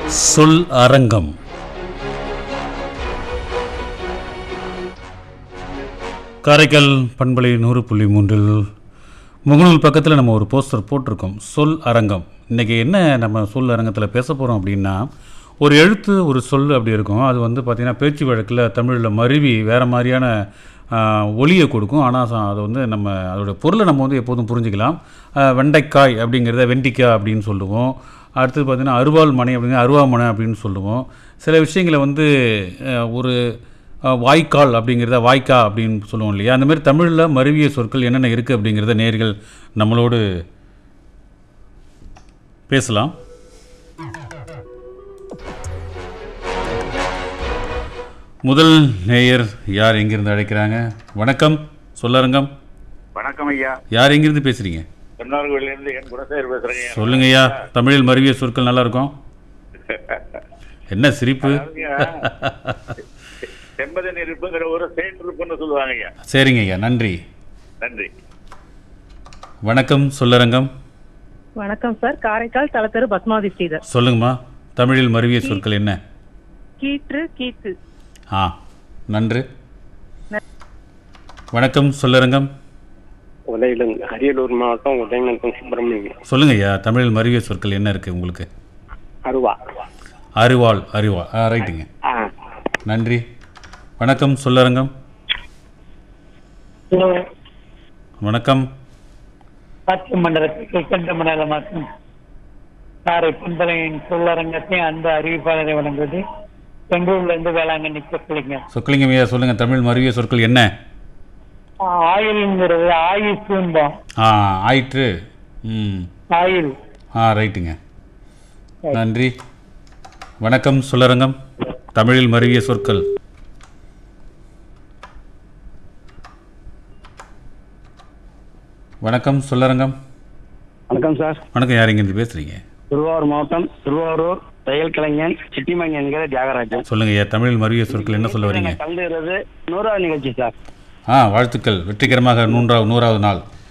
சொல் அரங்கம் காரைக்கால் பண்பலை நூறு புள்ளி மூன்றில் முகநூல் பக்கத்தில் நம்ம ஒரு போஸ்டர் போட்டிருக்கோம் சொல் அரங்கம் இன்றைக்கி என்ன நம்ம சொல் அரங்கத்தில் பேச போகிறோம் அப்படின்னா ஒரு எழுத்து ஒரு சொல் அப்படி இருக்கும் அது வந்து பார்த்திங்கன்னா பேச்சு வழக்கில் தமிழில் மருவி வேறு மாதிரியான ஆ, ஒலியை கொடுக்கும் ஆனால் ச- அது வந்து நம்ம அதோட பொருளை நம்ம வந்து எப்போதும் புரிஞ்சுக்கலாம் ஆ, வெண்டைக்காய் அப்படிங்கிறத வெண்டிக்காய் அப்படின்னு சொல்லுவோம் அடுத்தது பார்த்திங்கன்னா அருவாள் மனை அப்படிங்கிற அருவாமனை அப்படின்னு சொல்லுவோம் சில விஷயங்களை வந்து அஹ், ஒரு அஹ், வாய்க்கால் அப்படிங்கிறத வாய்க்கா அப்படின்னு சொல்லுவோம் இல்லையா அந்த மாதிரி தமிழில் மருவிய சொற்கள் என்னென்ன இருக்குது அப்படிங்கிறத நேர்கள் நம்மளோடு பேசலாம் முதல் நேயர் யார் எங்கிருந்து அழைக்கிறாங்க வணக்கம் சொல்லரங்கம் வணக்கம் ஐயா யார் எங்கிருந்து பேசுகிறீங்க திருநார்கோவில இருந்து என் குணசேகர் பேசுறேங்க சொல்லுங்க ஐயா தமிழில் மருவிய சொற்கள் நல்லா இருக்கும் என்ன சிரிப்பு அதாவதுங்க, செம்பத நெருப்புங்கிற ஒரு செயல் இருப்புன்னு சொல்லுவாங்க ஐயா சரிங்க ஐயா நன்றி நன்றி வணக்கம் சொல்லரங்கம் வணக்கம் சார் காரைக்கால் தலத்தெரு பத்மாவதி ஸ்ரீதர் சொல்லுங்கம்மா தமிழில் மருவிய சொற்கள் என்ன கீற்று கீத்து ஆ நன்று வணக்கம் சொல்லரங்கம் உதயிலன் அரியலூர் மாவட்டம் உதயநத்தம் சுப்பிரமணியம் சொல்லுங்க ஐயா தமிழில் மருவிய சொற்கள் என்ன இருக்குது உங்களுக்கு அருவா அருவாள் அருவா ஆ ரைட்டுங்க ஆ நன்றி வணக்கம் சொல்லரங்கம் வணக்கம் காற்று மண்டலத்துக்கு கண்ட மண்டலம் மற்றும் காரை பண்பலையின் சொல்லரங்கத்தையும் அன்பு அறிவிப்பாளரை வழங்குவது பெங்களூர்ல இருந்து வேளாங்கண்ணி சொற்கலிங்க சொற்களிங்க ஐயா சொல்லுங்கள் தமிழ் மருவிய சொற்கள் என்ன ஆயில்ங்கிறது ஆயுசும்போம் ஆ ஆயிற்று ம் ஆயில் ஆ ரைட்டுங்க நன்றி வணக்கம் சொல்லரங்கம் தமிழில் மருவிய சொற்கள் வணக்கம் சொல்லரங்கம் வணக்கம் சார் வணக்கம் யார் இங்கேருந்து பேசுகிறீங்க திருவாரூர் மாவட்டம் திருவாரூர் தையல் கலைஞன் சிட்டிமங்கி என்கிற தியாகராஜன் சொல்லுங்க ஐயா தமிழில் மருவிய சொற்கள் என்ன சொல்ல வரீங்க கலந்துகிறது நூறாவது நிகழ்ச்சி சார் ஆ வாழ்த்துக்கள் வெற்றிகரமாக நூறாவது நூறாவது நாள்